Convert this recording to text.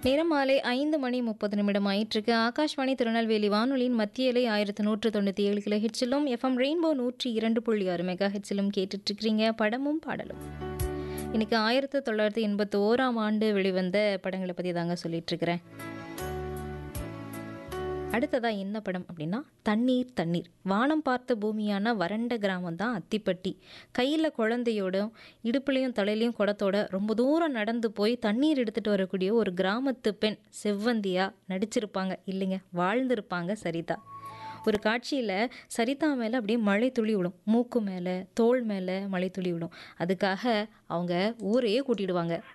நேரம் மாலை ஐந்து மணி முப்பது நிமிடம் ஆயிட்டிருக்கு ஆகாஷ்வாணி திருநெல்வேலி வானொலியின் மத்திய இலை ஆயிரத்து நூற்று தொண்ணூற்றி ஏழு கிலோ ஹெச்சிலும் எஃப்எம் ரெயின்போ நூற்றி இரண்டு புள்ளி ஆறு மெகா ஹெச்சிலும் கேட்டுட்ருக்கிறீங்க படமும் பாடலும் இன்னைக்கு ஆயிரத்து தொள்ளாயிரத்தி எண்பத்தி ஓராம் ஆண்டு வெளிவந்த படங்களை பற்றி தாங்க சொல்லிகிட்ருக்கிறேன் அடுத்ததா என்ன படம் அப்படின்னா தண்ணீர் தண்ணீர் வானம் பார்த்த பூமியான வறண்ட கிராமம் தான் அத்திப்பட்டி கையில் குழந்தையோடும் இடுப்புலையும் தலையிலையும் குடத்தோட ரொம்ப தூரம் நடந்து போய் தண்ணீர் எடுத்துகிட்டு வரக்கூடிய ஒரு கிராமத்து பெண் செவ்வந்தியா நடிச்சிருப்பாங்க இல்லைங்க வாழ்ந்திருப்பாங்க சரிதா ஒரு காட்சியில் சரிதா மேலே அப்படியே மழை துளி விடும் மூக்கு மேலே தோள் மேலே மழை துளி விடும் அதுக்காக அவங்க ஊரையே கூட்டிடுவாங்க